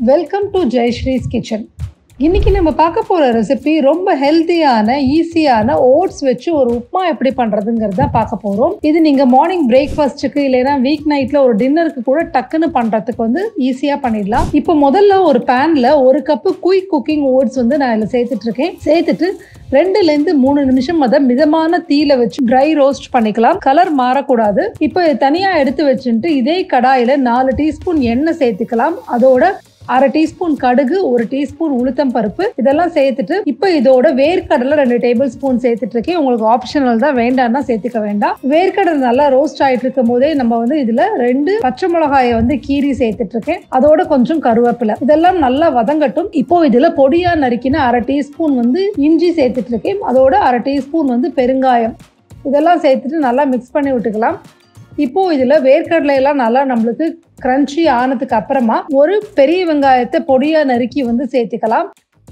welcome to Jayasree's kitchen இன்னைக்கு நம்ம பார்க்க போற ரெசிபி ரொம்ப ஹெல்த்தியான ஈஸியான ஓட்ஸ் வச்சு ஒரு உப்புமா எப்படி பண்றதுங்கிறத பார்க்க போறோம் இது நீங்க மார்னிங் பிரேக்ஃபாஸ்ட்டுக்கு இல்லைன்னா வீக் நைட்ல ஒரு டின்னருக்கு கூட டக்குன்னு பண்றதுக்கு வந்து ஈஸியா பண்ணிடலாம் இப்போ முதல்ல ஒரு பேன்ல ஒரு கப்பு குயிக் குக்கிங் ஓட்ஸ் வந்து நான் இதில் சேர்த்துட்டு இருக்கேன் சேர்த்துட்டு ரெண்டுலேருந்து மூணு நிமிஷம் அதை மிதமான தீயில வச்சு ட்ரை ரோஸ்ட் பண்ணிக்கலாம் கலர் மாறக்கூடாது இப்போ இதை தனியா எடுத்து வச்சுட்டு இதே கடாயில நாலு டீஸ்பூன் எண்ணெய் சேர்த்துக்கலாம் அதோட அரை டீஸ்பூன் கடுகு ஒரு டீஸ்பூன் உளுத்தம் பருப்பு இதெல்லாம் சேர்த்துட்டு இப்போ இதோட வேர்க்கடலை ரெண்டு டேபிள் ஸ்பூன் சேர்த்துட்டு இருக்கேன் உங்களுக்கு ஆப்ஷனல் தான் வேண்டாம்னா சேர்த்துக்க வேண்டாம் வேர்க்கடலை நல்லா ரோஸ்ட் ஆயிட்டு இருக்கும் போதே நம்ம வந்து இதுல ரெண்டு பச்சை மிளகாயை வந்து கீரி சேர்த்துட்டு இருக்கேன் அதோட கொஞ்சம் கருவேப்பிலை இதெல்லாம் நல்லா வதங்கட்டும் இப்போ இதுல பொடியா நறுக்கின அரை டீஸ்பூன் வந்து இஞ்சி சேர்த்துட்டு இருக்கேன் அதோட அரை டீஸ்பூன் வந்து பெருங்காயம் இதெல்லாம் சேர்த்துட்டு நல்லா மிக்ஸ் பண்ணி விட்டுக்கலாம் இப்போ இதுல வேர்க்கடலை எல்லாம் நல்லா நம்மளுக்கு கிரன்ச்சி ஆனதுக்கு அப்புறமா ஒரு பெரிய வெங்காயத்தை பொடியா நறுக்கி வந்து சேர்த்துக்கலாம்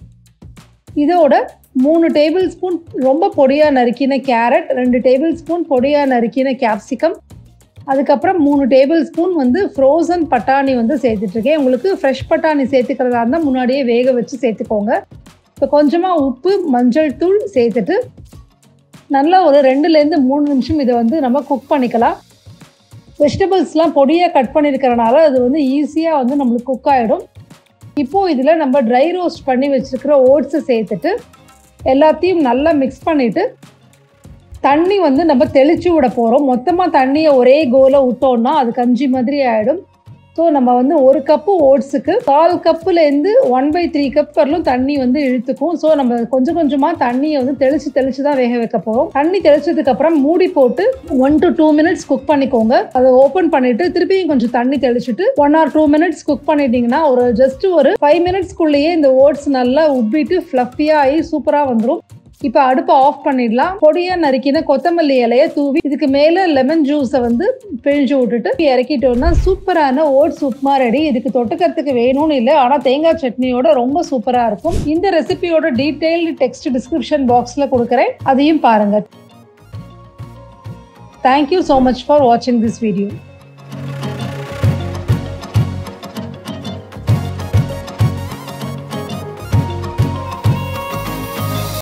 இதோட மூணு டேபிள் ஸ்பூன் ரொம்ப பொடியா நறுக்கின கேரட் ரெண்டு டேபிள் ஸ்பூன் பொடியா நறுக்கின கேப்சிகம் அதுக்கப்புறம் மூணு டேபிள் ஸ்பூன் வந்து ஃப்ரோசன் பட்டாணி வந்து சேர்த்துட்ருக்கேன் உங்களுக்கு ஃப்ரெஷ் பட்டாணி சேர்த்துக்கிறதா இருந்தால் முன்னாடியே வேக வச்சு சேர்த்துக்கோங்க இப்போ கொஞ்சமாக உப்பு மஞ்சள் தூள் சேர்த்துட்டு நல்லா ஒரு ரெண்டுலேருந்து மூணு நிமிஷம் இதை வந்து நம்ம குக் பண்ணிக்கலாம் வெஜிடபிள்ஸ்லாம் பொடியாக கட் பண்ணியிருக்கிறனால அது வந்து ஈஸியாக வந்து நம்மளுக்கு குக் ஆகிடும் இப்போது இதில் நம்ம ட்ரை ரோஸ்ட் பண்ணி வச்சுருக்கிற ஓட்ஸை சேர்த்துட்டு எல்லாத்தையும் நல்லா மிக்ஸ் பண்ணிவிட்டு தண்ணி வந்து நம்ம தெளிச்சு விட போகிறோம் மொத்தமாக தண்ணியை ஒரே கோல விட்டோம்னா அது கஞ்சி மாதிரி ஆகிடும் ஸோ நம்ம வந்து ஒரு கப்பு ஓட்ஸுக்கு கால் கப்புலேருந்து ஒன் பை த்ரீ கப் வரலும் தண்ணி வந்து இழுத்துக்கும் ஸோ நம்ம கொஞ்சம் கொஞ்சமாக தண்ணியை வந்து தெளிச்சு தெளிச்சு தான் வேக வைக்க போகிறோம் தண்ணி தெளிச்சதுக்கு அப்புறம் மூடி போட்டு one to two minutes cook பண்ணிக்கோங்க அதை ஓப்பன் பண்ணிட்டு திருப்பியும் கொஞ்சம் தண்ணி தெளிச்சுட்டு one or two minutes cook பண்ணிட்டீங்கன்னா ஒரு ஜஸ்ட் ஒரு ஃபைவ் மினிட்ஸ்க்குள்ளேயே இந்த ஓட்ஸ் நல்லா உப்பிட்டு ஃப்ளஃபியாக ஆகி சூப்பராக வந்துடும் இப்போ அடுப்பை ஆஃப் பண்ணிடலாம் பொடியா நறுக்கின கொத்தமல்லி இலைய தூவி இதுக்கு மேல லெமன் ஜூஸை வந்து பிழிஞ்சு விட்டுட்டு இறக்கிட்டோம்னா சூப்பரான ஓட்ஸ் உப்மா ரெடி இதுக்கு தொட்டுக்கிறதுக்கு வேணும்னு இல்லை ஆனால் தேங்காய் சட்னியோட ரொம்ப சூப்பராக இருக்கும் இந்த ரெசிபியோட டீட்டெயில்டு டெக்ஸ்ட் டிஸ்கிரிப்ஷன் பாக்ஸில் கொடுக்குறேன் அதையும் பாருங்க தேங்க்யூ ஸோ மச் ஃபார் வாட்சிங் திஸ் வீடியோ